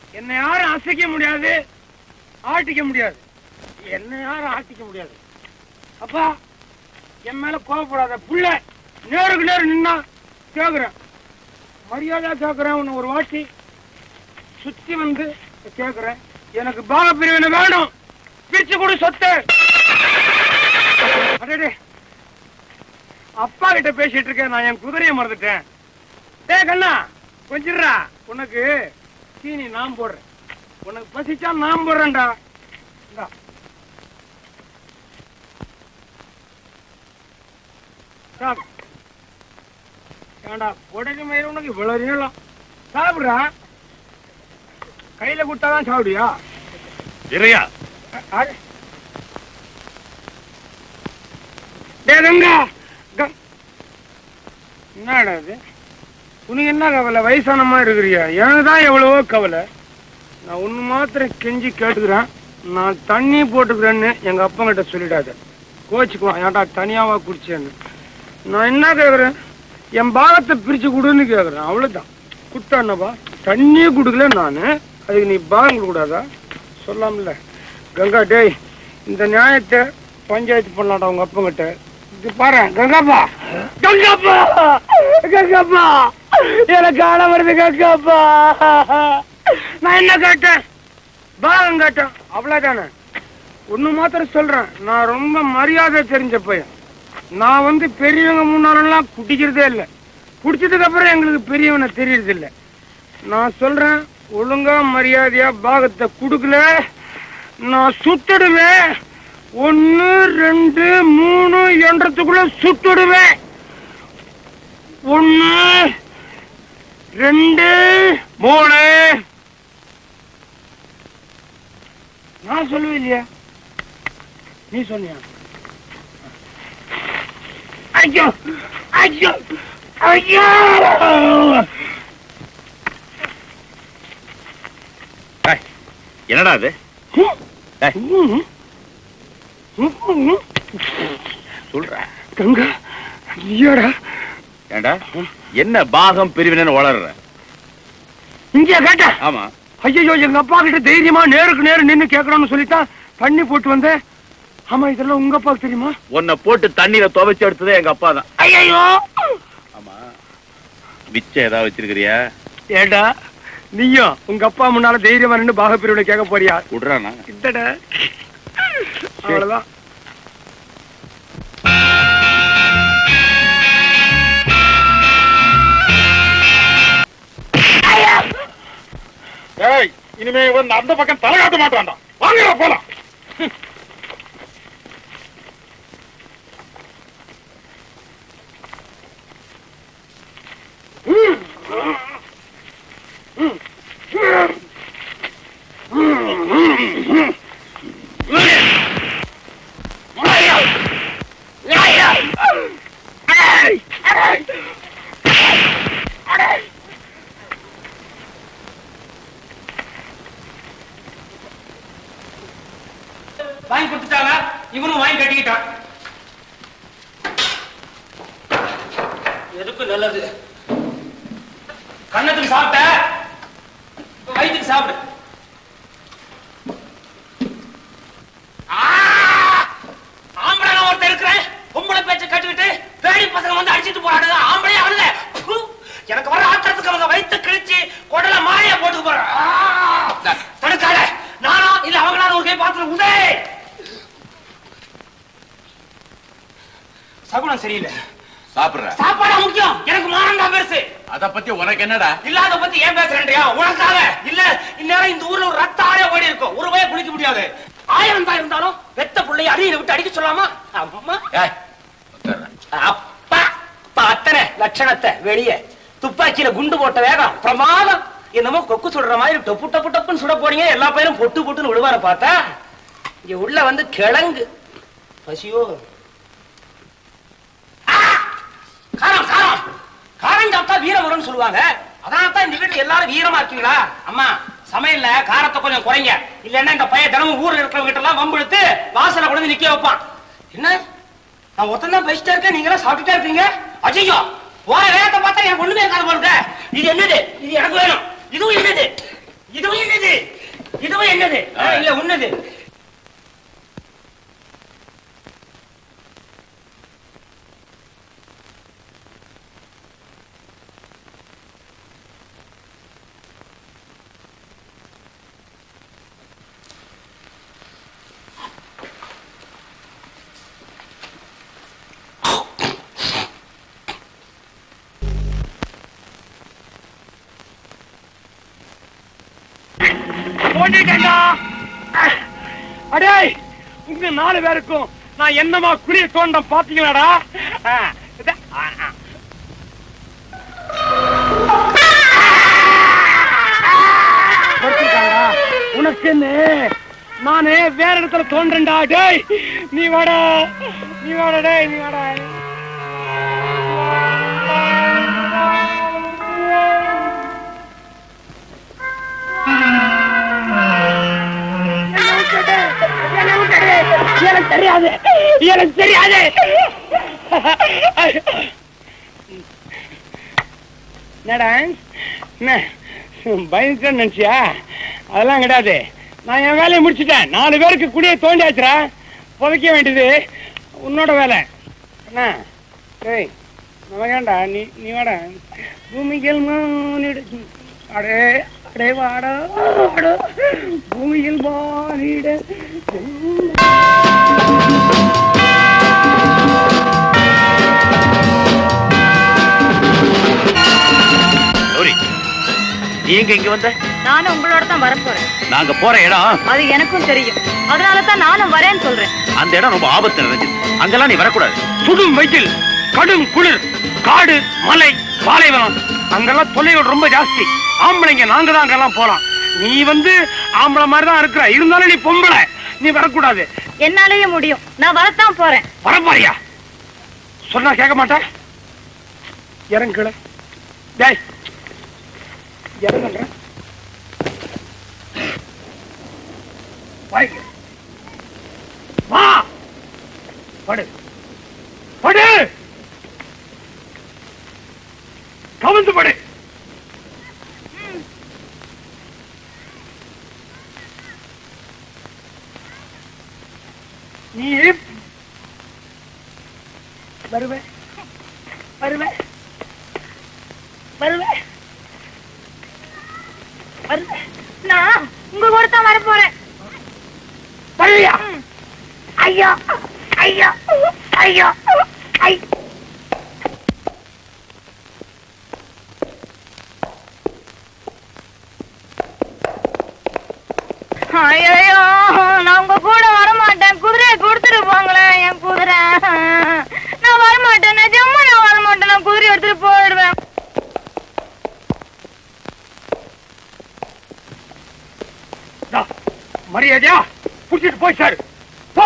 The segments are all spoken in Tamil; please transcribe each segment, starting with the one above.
என்னை யாரும் அசைக்க முடியாது ஆட்டிக்க முடியாது என்னை யாரும் ஆட்டிக்க முடியாது அப்பா என் மேல கோவப்படாத புள்ள நேருக்கு நேரு நின்னா கேக்குறேன் மரியாதை கேக்குறேன் உன்னை ஒரு வாட்டி சுத்தி வந்து கேக்குறேன் எனக்கு பாக பிரிவினை வேணும் பிரிச்சு கொடு சொத்து அடடே அப்பா கிட்ட பேசிட்டு இருக்கேன் நான் என் குதிரையை மறந்துட்டேன் டேய் கண்ணா கொஞ்சிடுறா உனக்கு சீனி நான் போடுறேன் உனக்கு பசிச்சா நான் போடுறேன்டா இந்தா. சாப்பிடு. ஏன்டா உடனே மயிறு உனக்கு இவ்வளவு நீளம் சாப்பிடுறா கையில கொடுத்தாதான் சாப்பிடுயா இறையா அட. டேய் கங்கா க- என்னடா இது உனக்கு என்ன கவலை வயசான மாதிரி இருக்கிறியா எனக்கு தான் எவ்வளவோ கவலை நான் ஒண்ணு மாத்திரம் கெஞ்சி கேட்டுக்கிறேன் நான் தண்ணி போட்டுக்கிறேன்னு எங்க அப்பா கிட்ட சொல்லிடாத கோச்சுக்குவான் ஏன்டா தனியாவா குடிச்சேன்னு நான் என்ன கேக்குறேன் என் பாகத்தை பிரிச்சு கொடுன்னு கேக்குறேன் அவ்வளவுதான் குட்டானப்பா தண்ணியே குடுக்கல நானு அதுக்கு நீ பாகம் கொடுக்க கூடாதா சொல்லாமல கங்கா டேய் இந்த நியாயத்தை பஞ்சாயத்து பண்ணலாம்டா உங்க அப்பா கிட்ட இது பாரு கங்காப்பா கங்காப்பா கங்காப்பா எனக்கு ஆள வருது கங்காப்பா நான் என்ன கேட்டேன் பாகம் கேட்டேன் அவ்வளவுதானே ஒண்ணு மாத்திரம் சொல்றேன் நான் ரொம்ப மரியாதை தெரிஞ்ச பையன் நான் வந்து பெரியவங்க முன்னாலெல்லாம் குடிக்கிறதே இல்லை குடிச்சதுக்கு அப்புறம் எங்களுக்கு பெரியவனை தெரியறது இல்லை நான் சொல்றேன் ஒழுங்கா மரியாதையா பாகத்தை கொடுக்கல நான் சுட்டுடுவேன் ஒன்னு ரெண்டு மூணு என்றதுக்குள்ள சுட்டுடுவேன் ஒன்னு ரெண்டு மூணு நான் சொல்லுவேன் இல்லையா நீ சொன்னியா ஐயோ ஐயோ ஐயோ ஏய், என்னடா அது ஏய், ம். ம், ம். சொல்ற கங்கா ஐயோடா ஏண்டா என்ன பாகம் பிரிவினு வளர்ற இங்கே கேட்ட ஆமா ஐயோ எங்க அப்பா கிட்ட தைரியமா நேருக்கு நேரு நின்னு கேட்கணும்னு சொல்லித்தான் தண்ணி போட்டு வந்தேன் ஆமா இதெல்லாம் உங்க அப்பாவுக்கு தெரியுமா உன்னை போட்டு தண்ணீரை துவைச்சு எடுத்ததே எங்க அப்பா தான் ஐயோ ஆமா மிச்சம் ஏதாவது வச்சிருக்கிறியா ஏடா நீயும் உங்க அப்பா முன்னால தைரியமா நின்னு பாகப்பிரிவினை கேட்க போறியா விடுறானா இந்தடா அவ்வளவுதான் ஏய் இனிமே வந்து அந்த பக்கம் தலை காட்ட மாட்டான்டா வாங்கடா போலாம் வாங்கி கொடுத்துட்டாங்க இவனும் வாங்கி கட்டிக்கிட்டான் எதுக்கு நல்லது கண்ணத்துக்கு சாப்பிட்ட இப்ப வயிற்றுக்கு சாப்பிடு ஆ! ஆம்பளை நான் ஒருத்தன் இருக்கிறேன் பொம்பளை பேச்ச கட்டிக்கிட்டு பேடி பசங்க வந்து அடிச்சிட்டு போறானுங்க ஆம்பளை அவனுங்க ப்பு! எனக்கு வர ஆத்திரத்துக்கு அவங்க வயிற்று கிழிச்சு குடல மாலையா போட்டு போறான் ஆ! தடுக்காத நானா இல்ல அவங்களால ஒரு கை பாத்திரம் உதே சகுனம் சரியில்லை சாப்பிடுற சாப்பாடா முக்கியம் எனக்கு மானம் தான் பெருசு அத பத்தி உனக்கு என்னடா இல்லாத பத்தி ஏன் பேசுறேன்டியா உனக்காக இல்ல இந்நேரம் இந்த ஊர்ல ஒரு ரத்த ஆழ ஓடி இருக்கும் ஒரு வய குளிக்க முடியாது ஆயிரம் தான் இருந்தாலும் பெத்த பிள்ளைய அடியில விட்டு அடிக்க சொல்லாமா அம்மா ஏய் உட்கார்றா. அப்பா அப்பா அத்தனை லட்சணத்தை வெளியே துப்பாக்கியில குண்டு போட்ட வேகம் பிரமாதம் என்னமோ கொக்கு சுடுற மாதிரி டொப்பு டப்பு டப்புன்னு சுட போறீங்க எல்லா பையனும் பொட்டு பொட்டுன்னு விடுவார பார்த்தா இங்க உள்ள வந்து கிழங்கு பசியோ ஆ! காரம் காரம் காரம் சாப்பிட்டா வீரம் வரும்னு சொல்லுவாங்க அதனால தான் இந்த வீட்டுல எல்லாரும் வீரமா இருக்கீங்களா அம்மா சமையல்ல காரத்தை கொஞ்சம் குறைங்க இல்லன்னா இந்த பையன் தினமும் ஊர்ல இருக்கிறவங்க கிட்ட எல்லாம் வம்பெடுத்து வாசலை கொண்டு வந்து நிக்க வைப்பான் என்ன நான் ஒருத்தன் தான் பேசிட்டே இருக்கேன் நீங்க எல்லாம் சாப்பிட்டுட்டே இருக்கீங்க அஜய்யோ போற வேகத்தை பார்த்தா எனக்கு ஒண்ணுமே இருக்காது போல இருக்கே. இது என்னது இது எனக்கு வேணும் இதுவும் என்னது இதுவும் என்னது என்னது ஆ, இல்ல உன்னது தோண்டிட்டேன்டா அடே உங்க நாலு பேருக்கும் நான் என்னமா குழிய தோண்டம் பாத்தீங்களாடா ஆ, இதா, ஆ, ஆ. பொறுத்திருக்காங்கடா. உனக்குன்னு நானு வேற இடத்துல தோன்றேன்டா டேய் நீ வாடா நீ வாடா டேய் நீ வாடா எனக்கு தெரியாது எனக்கு தெரியாது என்னடா என்ன பயந்துட்டேன்னு நினைச்சியா அதெல்லாம் கிடையாது நான் என் வேலையை முடிச்சிட்டேன் நாலு பேருக்கு குடியை தோண்டியாச்சுரா புதைக்க வேண்டியது உன்னோட வேலை என்ன டேய் நமகேண்டா நீ நீ வாடா பூமிகள் மானிட அடே அடே வாடா வாடா பூமியில் மானிட கௌரி நீ எங்க இங்க வந்த நானும் உங்களோட தான் வரப்போறேன் நாங்க போற இடம் அது எனக்கும் தெரியும் அதனால தான் நானும் வரேன்னு சொல்றேன் அந்த இடம் ரொம்ப ஆபத்து நிறைஞ்சது அங்கெல்லாம் நீ வரக்கூடாது சுடும் வெயில் கடும் குளிர் காடு மலை பாலைவனம் அங்கெல்லாம் தொல்லைகள் ரொம்ப ஜாஸ்தி ஆம்பளைங்க நாங்க தான் அங்கெல்லாம் போலாம் நீ வந்து ஆம்பளை மாதிரி தான் இருக்கிற இருந்தாலும் நீ பொம்பளை நீ வரக்கூடாது என்னாலேயே முடியும் நான் வரத்தான் போறேன் வரப்பாரியா சொன்னா கேட்க மாட்டேன் இறங்குல டேய் இறங்குங்க வாய்ங்க. வா படு படு கவுந்து படு நீ வருவே வருவே வருவே வருவே நான் உங்க கூட தான் வர போறேன் வருவியா ஐயா ஐயா ஐயா ஐ ஐயோ நான் உங்க கூட வர மாட்டேன் குதிரையை கொடுத்துட்டு போங்களேன் என் குதிரை நான் வர மாட்டேன் நிஜமா நான் வர மாட்டேன் நான் குதிரை எடுத்துட்டு போயிடுவேன் டா, மரியாதையா புடிச்சிட்டு போய் சார் போ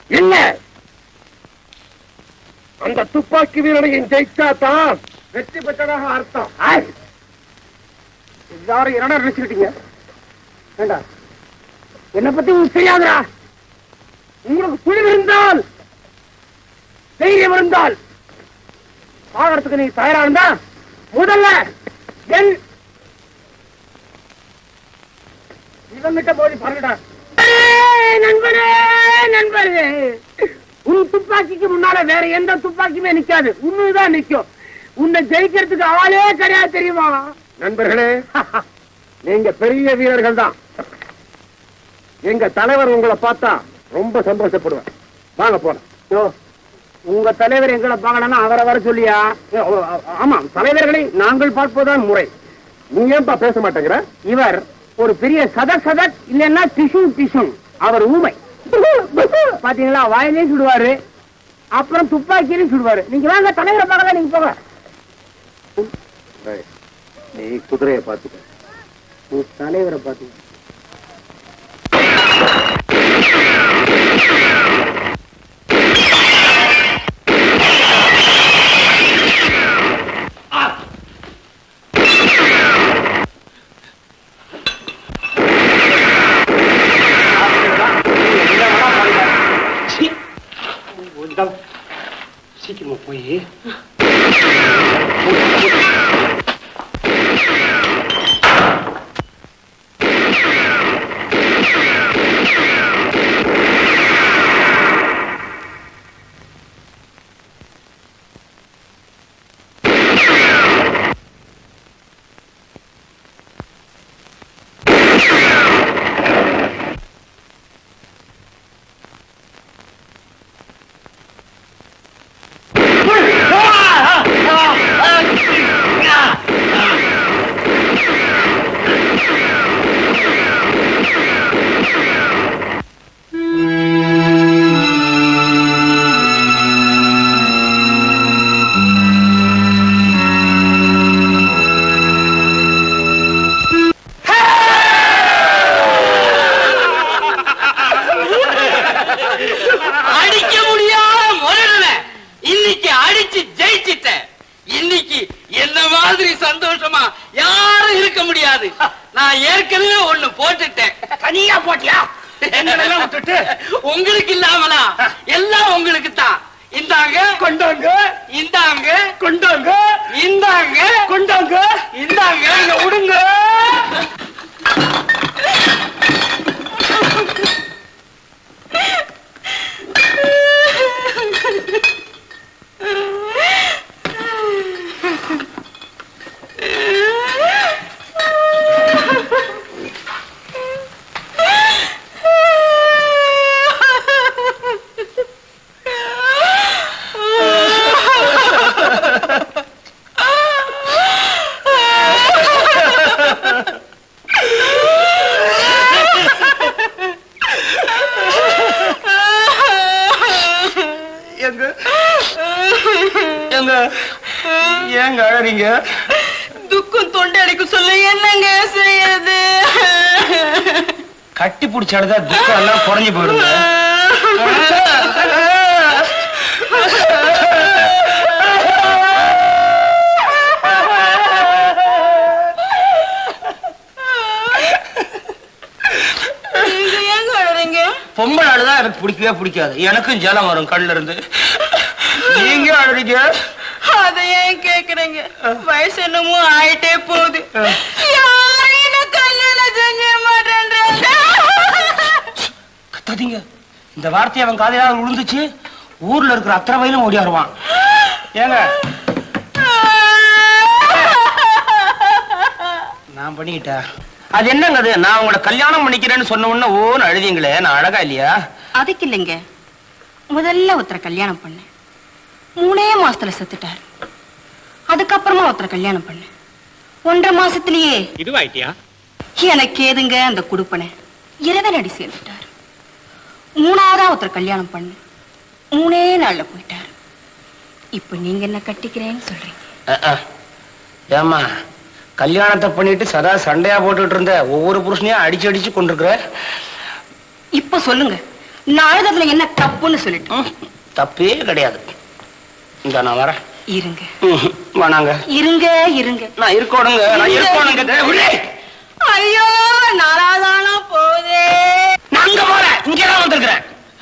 என்ன அந்த துப்பாக்கி வீரனையும் ஜெயிச்சா தான் வெற்றி பெற்றதாக அர்த்தம் ஆய். எல்லாரும் என்னடா நினைச்சுக்கிட்டீங்க வேண்டாம் என்ன பத்தி உங்களுக்கு தெரியாதுடா உங்களுக்கு துணிவு இருந்தால் தைரியம் இருந்தால் சாகறதுக்கு நீ தயாரா இருந்தா முதல்ல என் இவங்கிட்ட போய் பாருங்கடா ஏய், நண்பரே நண்பரே உன் துப்பாக்கிக்கு முன்னால வேற எந்த துப்பாக்கியுமே நிக்காது உன்னுதான் நிக்கும் உன்னை ஜெயிக்கிறதுக்கு ஆளே கிடையாது தெரியுமா நண்பர்களே நீங்க பெரிய வீரர்கள் தான் எங்க தலைவர் உங்களை பார்த்தா ரொம்ப சந்தோஷப்படுவேன் வாங்க போலாம் யோ, உங்க தலைவர் எங்களை பார்க்கணும்னா அவரை வர சொல்லியா ஏ, ஓ, ஆமா தலைவர்களை நாங்கள் பார்ப்பதுதான் முறை நீ ஏன்பா பேச மாட்டேங்கிற இவர் ஒரு பெரிய சதக் சதக் இல்லைன்னா டிஷு டிஷு அவர் ஊமை பாத்தீங்களா வாயிலே சுடுவாரு அப்புறம் துப்பாக்கியிலும் சுடுவாரு நீங்க வாங்க தலைவரை பார்க்கலாம் நீங்க போங்க நீ குதிரையை பார்த்துக்க நீ தலைவரை பார்த்துக்க சீக்கிரமா போய் அடிக்க முடியாத முரடனை இன்னைக்கு அடிச்சு ஜெயிச்சிட்டேன் இன்னைக்கு என்ன மாதிரி சந்தோஷமா யாரும் இருக்க முடியாது நான் ஏற்கனவே ஒண்ணு போட்டுட்டேன் தனியா போட்டியா எங்களெல்லாம் விட்டுட்டு உங்களுக்கு இல்லாமலா எல்லாம் உங்களுக்கு தான் இந்தாங்க கொண்டாங்க இந்தாங்க கொண்டாங்க இந்தாங்க கொண்டாங்க இந்தாங்க இங்க விடுங்க எங்க எங்க ஏங்க அழறீங்க துக்கம் தொண்டை அடைக்க சொல்ல என்னங்க செய்யறது கட்டி பிடிச்ச அழுதா துக்கம் எல்லாம் குறைஞ்சு போயிடுங்க நீங்க ஏங்க அழறீங்க பொம்பளை அழுதா எனக்கு பிடிக்கவே பிடிக்காது எனக்கும் ஜலம் வரும் கண்ணுல இருந்து நீங்க அழுறீங்க அத ஏன் கேக்குறீங்க வயசு என்னமோ ஆயிட்டே போகுது யாரும் என்ன கல்யாணம் செஞ்ச மாட்டேன்றாங்க கத்தாதீங்க இந்த வார்த்தை அவன் காதையால் விழுந்துச்சு ஊர்ல இருக்கிற அத்தனை வயலும் ஓடியாருவான் ஏங்க நான் பண்ணிக்கிட்டேன் அது என்னங்க அது நான் உங்களை கல்யாணம் பண்ணிக்கிறேன்னு சொன்ன உடனே ஓன்னு அழுதிங்களே நான் அழகா இல்லையா அதுக்கு இல்லைங்க முதல்ல ஒருத்தரை கல்யாணம் பண்ணேன் மூணே மாசத்துல செத்துட்டார் அதுக்கப்புறமா ஒருத்தரை கல்யாணம் பண்ணேன் ஒன்றரை மாசத்திலேயே இதுவாயிட்டியா எனக்கு ஏதுங்க அந்த குடுப்பனை இறைவனடி சேர்ந்துட்டார் மூணாவதா ஒருத்தர் கல்யாணம் பண்ணேன் மூணே நாள்ல போயிட்டார் இப்ப நீங்க என்ன கட்டிக்கிறேன்னு சொல்றீங்க அஹ், அஹ். ஏம்மா கல்யாணத்தை பண்ணிட்டு சதா சண்டையா போட்டுட்டு இருந்த ஒவ்வொரு புருஷனையும் அடிச்சு அடிச்சு கொண்டிருக்கிற இப்ப சொல்லுங்க நான் அழுததுல என்ன தப்புன்னு சொல்லிட்டு ம், தப்பே கிடையாது இந்த நான் வரேன் இருங்க ம், வேணாங்க இருங்க இருங்க நான் இருக்கணுங்க நான் இருக்கணுங்க டேய், விடு. ஐயோ நாளாதானா போதே நான் அங்க போறேன் இங்கதான் வந்திருக்கிறேன்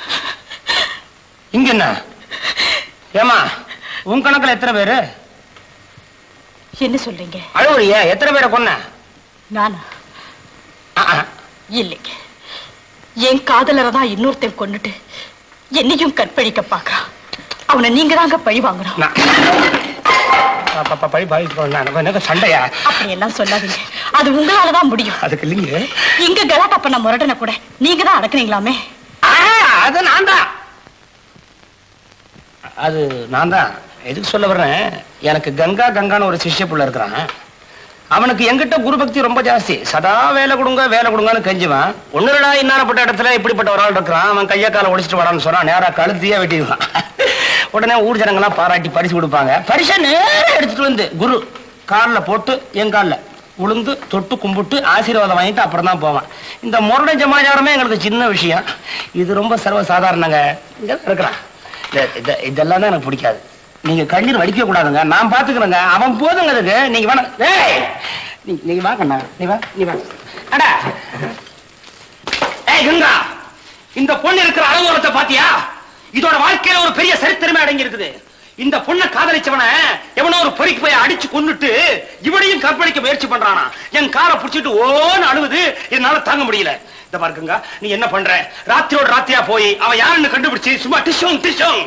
இங்க என்ன ஏமா உன் கணக்குல எத்தனை பேரு என்ன சொல்றீங்க அழுவுறிய எத்தனை பேரை கொன்ன நானா ஆ, ஆ. இல்லைங்க என் காதலரை தான் இன்னொருத்தன் கொன்னுட்டு என்னையும் கற்பழிக்க பாக்குறான் அவனை நீங்க தாங்க பழி வாங்கணும் நான் ப- ப- ப- பழி பாவி போனா, எனக்கு எனக்கு சண்டையா அப்படி எல்லாம் சொல்லாதீங்க அது உங்களாலதான் முடியும் அதுக்கு இல்லைங்க இங்க கலாட்டா பண்ண முரடனை கூட நீங்க தான் அடக்குனீங்களாமே ஆ, அது நான் தான் அது நான் தான் எதுக்கு சொல்ல வர்றேன் எனக்கு கங்கா கங்கான்னு ஒரு சிஷ்ய புள்ள இருக்கிறான் அவனுக்கு எங்கிட்ட குரு பக்தி ரொம்ப ஜாஸ்தி சதா வேலை கொடுங்க வேலை கொடுங்கன்னு கெஞ்சுவான் ஒண்ணுடா இன்னாரப்பட்ட இடத்துல இப்படிப்பட்ட ஒரு ஆள் இருக்கிறான் அவன் கையை காலை ஒடிச்சிட்டு வரான்னு சொன்னா நேரா கழுத்தியே வெட்டிடுவான் உடனே ஊர் ஜனங்கள்லாம் பாராட்டி பரிசு கொடுப்பாங்க பரிசை நேரா எடுத்துட்டு வந்து குரு காலில் போட்டு என் காலில் உளுந்து தொட்டு கும்பிட்டு ஆசீர்வாதம் வாங்கிட்டு அப்புறம் தான் போவான் இந்த முரட சமாச்சாரமே எங்களுக்கு சின்ன விஷயம் இது ரொம்ப சர்வ சாதாரணங்க இங்க இருக்கிறான் இத- இத- இதெல்லாம் தான் எனக்கு பிடிக்காது நீங்க கண்ணீர் வடிக்க கூடாதுங்க நான் பாத்துக்கிறேங்க அவன் போதுங்க அதுக்கு நீங்க வேணா ஏய் நீ- நீங்க வா கண்ணா நீ வா நீ வா அடா ஏய் கங்கா இந்த பொண்ணு இருக்கிற அலங்கோலத்தை பாத்தியா இதோட வாழ்க்கையில ஒரு பெரிய சரித்திரமே அடங்கி இருக்குது இந்த பொண்ணை காதலிச்சவன எவனோ ஒரு பொறிக்கு போய் அடிச்சு கொன்னுட்டு இவனையும் கற்பழிக்க முயற்சி பண்றானா என் காரை புடிச்சிட்டு ஓன்னு அழுவுது என்னால தாங்க முடியல இந்த பாருக்குங்க நீ என்ன பண்ற ராத்திரியோட ராத்திரியா போய் அவன் யாருன்னு கண்டுபிடிச்சு சும்மா டிஷோங் டிஷோங்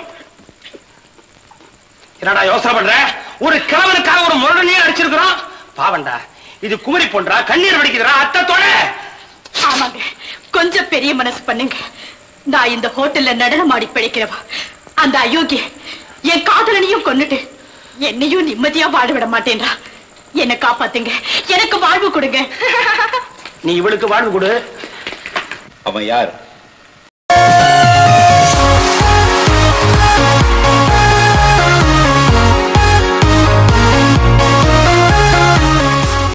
என்னடா யோசனை பண்ற ஒரு கிழவனுக்காக ஒரு முரடனையே அடிச்சிருக்கிறோம் பாவண்டா இது குமரி பொன்றா கண்ணீர் வடிக்குதுடா அத்தத்தோட ஆமாங்க கொஞ்சம் பெரிய மனசு பண்ணுங்க நான் இந்த ஹோட்டல்ல நடனமாடி பிழைக்கிறவா அந்த அயோக்கிய என் காதலனையும் கொன்னுட்டு என்னையும் நிம்மதியா வாழ விட மாட்டேன்றா என்ன காப்பாத்துங்க எனக்கு வாழ்வு கொடுங்க நீ இவளுக்கு வாழ்வு கொடு அவன் யார்